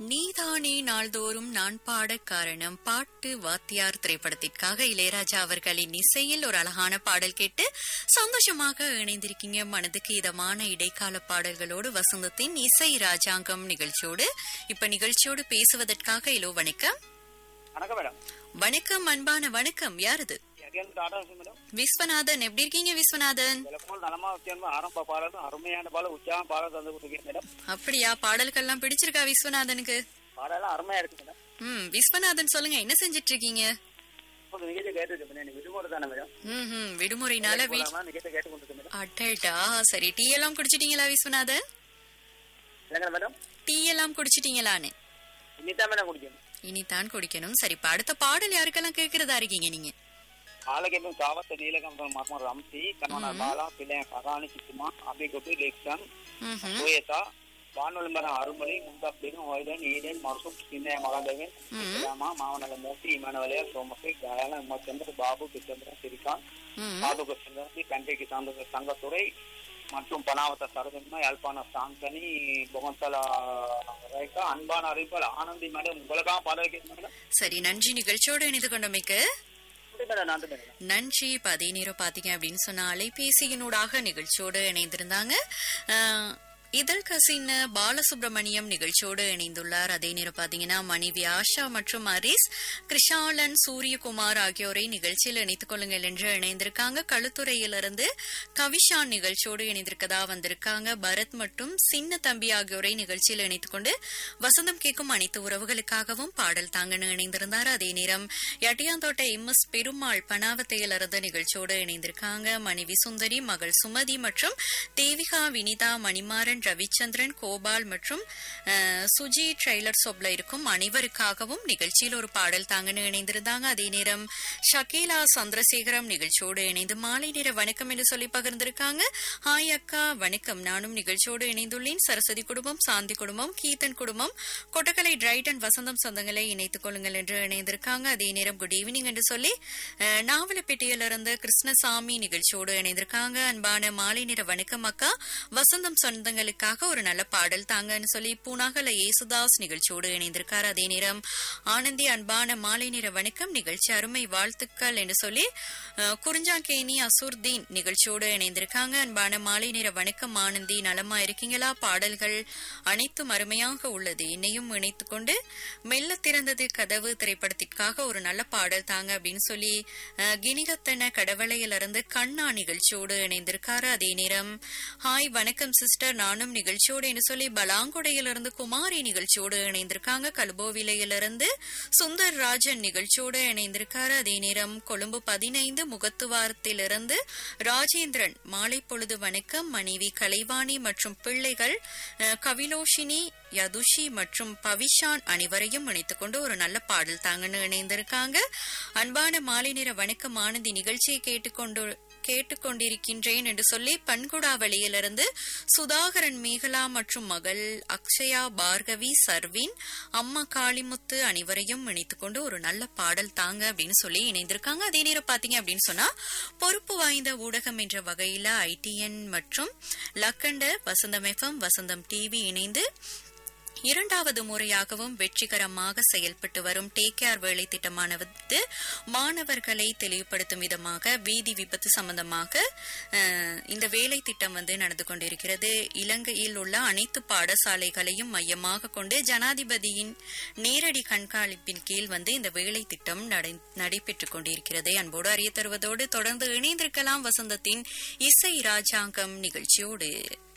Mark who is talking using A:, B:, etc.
A: நீதானே நாள்தோறும் நான் பாட காரணம் பாட்டு வாத்தியார் திரைப்படத்திற்காக இளையராஜா அவர்களின் இசையில் ஒரு அழகான பாடல் கேட்டு சந்தோஷமாக இணைந்திருக்கீங்க மனதுக்கு இதமான இடைக்கால பாடல்களோடு வசந்தத்தின் இசை ராஜாங்கம் நிகழ்ச்சியோடு இப்ப நிகழ்ச்சியோடு பேசுவதற்காக இலோ வணக்கம்
B: வணக்கம் மேடம்
A: வணக்கம் அன்பான வணக்கம் யாரது
B: எங்கேருந்து டாடா ஹவுஸ் மேடம்
A: விஸ்வநாதன் எப்படி இருக்கீங்க விஸ்வநாதன்
B: விளக்கோல் நலமா வித்தியாசமா ஆரம்ப பாடல் அருமையான பாடல் உற்சாகம் பாடல் தந்து கொடுத்துருக்கேன் மேடம்
A: அப்படியா பாடல்கள்லாம் பிடிச்சிருக்கா விஸ்வநாதனுக்கு
B: பாடலாம் அருமையா இருக்கு மேடம்
A: ம் விஸ்வநாதன் சொல்லுங்க என்ன செஞ்சிட்டு இருக்கீங்க
B: இப்போ நிகழ்ச்சி கேட்டு மேடம் எனக்கு விடுமுறை தானே மேடம்
A: ம் ம் விடுமுறைனால வீட்
B: போலாமா? நிகழ்ச்சி கேட்டு கொண்டு மேடம்
A: அடடா சரி டீ எல்லாம் குடிச்சிட்டீங்களா விஸ்வநாதன்
B: இல்லைங்க மேடம்
A: டீ எல்லாம் குடிச்சிட்டீங்களான்னு
B: இன்னிதான் மேடம் குடிக்கணும்
A: இனிதான் குடிக்கணும் சரி இப்ப அடுத்த பாடல் யாருக்கெல்லாம் கேக்குறதா இருக்கீங்க நீங்க
B: ஆலகேபம் காவத்த நீலகம்பம் மர்மம் ரம்சி கணவனர் பாலா பிள்ளைய ககானி சித்துமா அபிகுட்டு லெக்ஷன்
A: ம்ஹும்.
B: சுயதா வானொலிமரம் அருமொழி முந்தாப்பிகம் வைதன் ஈடன் மர்சும் சின்ன மகாதேவன் ராமா மாவனல மூர்த்தி இமானவலையா சோமசி கயால உமாச்சந்திர பாபு கிச்சந்திரன் சிரிகாந்த்
A: ம்.
B: பாதுக சுந்தரி கண்டைக்கு சார்ந்த சங்கத்துறை மற்றும் பனாவத்த சரதன்மா யாழ்ப்பாண சாந்தனி புகந்தல ரேகா அன்பான அறிவிப்பால் ஆனந்தி மேடம் உங்களுக்காக பாட வைக்கிறேன் மேடம்
A: சரி நன்றி நிகழ்ச்சியோடு இணைந்து கொண்டமைக்கு
B: நன்றி மேடம் நன்றி மேடம்
A: நன்றி இப்ப அதே நேரம் பாத்தீங்க அப்படின்னு சொன்ன அலைபேசியினூடாக நிகழ்ச்சியோடு இணைந்திருந்தாங்க அஹ், இதழ் கசின் பாலசுப்ரமணியம் நிகழ்ச்சியோடு இணைந்துள்ளார் அதே நேரம் பாத்தீங்கன்னா மனைவி ஆஷா மற்றும் ஹரிஸ் கிருஷாலன் சூரியகுமார் ஆகியோரை நிகழ்ச்சியில் இணைத்துக் கொள்ளுங்கள் என்று இணைந்திருக்காங்க களுத்துறையிலிருந்து கவிஷான் நிகழ்ச்சியோடு இணைந்திருக்கதா வந்திருக்காங்க பரத் மற்றும் சின்ன தம்பி ஆகியோரை நிகழ்ச்சியில் இணைத்துக் கொண்டு வசந்தம் கேட்கும் அனைத்து உறவுகளுக்காகவும் பாடல் தாங்கன்னு இணைந்திருந்தார் அதே நேரம் எட்டியாந்தோட்டை எம் எஸ் பெருமாள் பனாவத்தையிலிருந்து நிகழ்ச்சியோடு இணைந்திருக்காங்க மனைவி சுந்தரி மகள் சுமதி மற்றும் தேவிகா வினிதா மணிமாறன் ரவிச்சந்திரன் கோபால் மற்றும் அஹ், சுஜி ட்ரெய்லர் சொப்ல இருக்கும் அனைவருக்காகவும் நிகழ்ச்சியில் ஒரு பாடல் தாங்கன்னு இணைந்திருந்தாங்க அதே நேரம் ஷகீலா சந்திரசேகரம் நிகழ்ச்சியோடு இணைந்து மாலை நேர வணக்கம் என்று சொல்லி பகிர்ந்திருக்காங்க ஹாய் அக்கா வணக்கம் நானும் நிகழ்ச்சியோடு இணைந்துள்ளேன் சரஸ்வதி குடும்பம் சாந்தி குடும்பம் கீதன் குடும்பம் கொட்டக்கலை டிரைடன் வசந்தம் சொந்தங்களை இணைத்துக் கொள்ளுங்கள் என்று இணைந்திருக்காங்க அதே நேரம் குட் ஈவினிங் என்று சொல்லி அஹ், நாவலப்பேட்டையிலிருந்து கிருஷ்ணசாமி நிகழ்ச்சியோடு இணைந்திருக்காங்க அன்பான மாலை நேர வணக்கம் அக்கா வசந்தம் சொந்தங்களுக்காக ஒரு நல்ல பாடல் தாங்கன்னு சொல்லி பூனாகல ஏசுதாஸ் நிகழ்ச்சியோடு இணைந்திருக்கார் அதே நேரம் ஆனந்தி அன்பான மாலை நேர வணக்கம் நிகழ்ச்சி அருமை வாழ்த்துக்கள் என்று சொல்லி அஹ், குறிஞ்சாங்கேணி அசூர்தீன் நிகழ்ச்சியோடு இணைந்திருக்காங்க அன்பான மாலை நேர வணக்கம் ஆனந்தி நலமா இருக்கீங்களா பாடல்கள் அனைத்தும் அருமையாக உள்ளது என்னையும் இணைத்துக் கொண்டு மெல்ல திறந்தது கதவு திரைப்படத்திற்காக ஒரு நல்ல பாடல் தாங்க அப்படின்னு சொல்லி அஹ், கினிகத்தன கடவளையிலிருந்து கண்ணா நிகழ்ச்சியோடு இணைந்திருக்காரு அதே நேரம் ஹாய் வணக்கம் சிஸ்டர் நானும் நிகழ்ச்சியோடு என்று சொல்லி பலாங்குடையிலிருந்து குமாரி நிகழ்ச்சியோடு இணைந்திருக்காங்க கல்போவிலையிலிருந்து சுந்தர் ராஜன் நிகழ்ச்சியோடு இணைந்திருக்காரு அதே நேரம் கொழும்பு பதினைந்து முகத்துவாரத்திலிருந்து ராஜேந்திரன் மாலை பொழுது வணக்கம் மனைவி கலைவாணி மற்றும் பிள்ளைகள் அஹ், கவிலோஷினி யதுஷி மற்றும் பவிஷான் அனைவரையும் இணைத்துக் கொண்டு ஒரு நல்ல பாடல் தாங்கன்னு இணைந்திருக்காங்க அன்பான மாலை நேர வணக்கம் ஆனந்தி நிகழ்ச்சியை கேட்டுக்கொண்டு கேட்டுக்கொண்டிருக்கின்றேன் என்று சொல்லி பன்குடாவளியிலிருந்து சுதாகரன் மேகலா மற்றும் மகள் அக்ஷயா பார்கவி சர்வின் அம்மா காளிமுத்து அனைவரையும் இணைத்துக் கொண்டு ஒரு நல்ல பாடல் தாங்க அப்படின்னு சொல்லி இணைந்திருக்காங்க அதே நேரம் பாத்தீங்க அப்படின்னு சொன்னா பொறுப்பு வாய்ந்த ஊடகம் என்ற வகையில ஐடிஎன் மற்றும் லக்கண்ட வசந்தம் எஃப்எம் வசந்தம் டிவி இணைந்து இரண்டாவது முறையாகவும் வெற்றிகரமாக செயல்பட்டு வரும் டேக் கேர் வேலை திட்டமானது மாணவர்களை தெளிவுபடுத்தும் விதமாக வீதி விபத்து சம்பந்தமாக அஹ், இந்த வேலை திட்டம் வந்து நடந்து கொண்டிருக்கிறது இலங்கையில் உள்ள அனைத்து பாடசாலைகளையும் மையமாக கொண்டு ஜனாதிபதியின் நேரடி கண்காணிப்பின் கீழ் வந்து இந்த வேலை திட்டம் நடை- நடைபெற்றுக் கொண்டிருக்கிறது அன்போடு அறிய தருவதோடு தொடர்ந்து இணைந்திருக்கலாம் வசந்தத்தின் இசை ராஜாங்கம் நிகழ்ச்சியோடு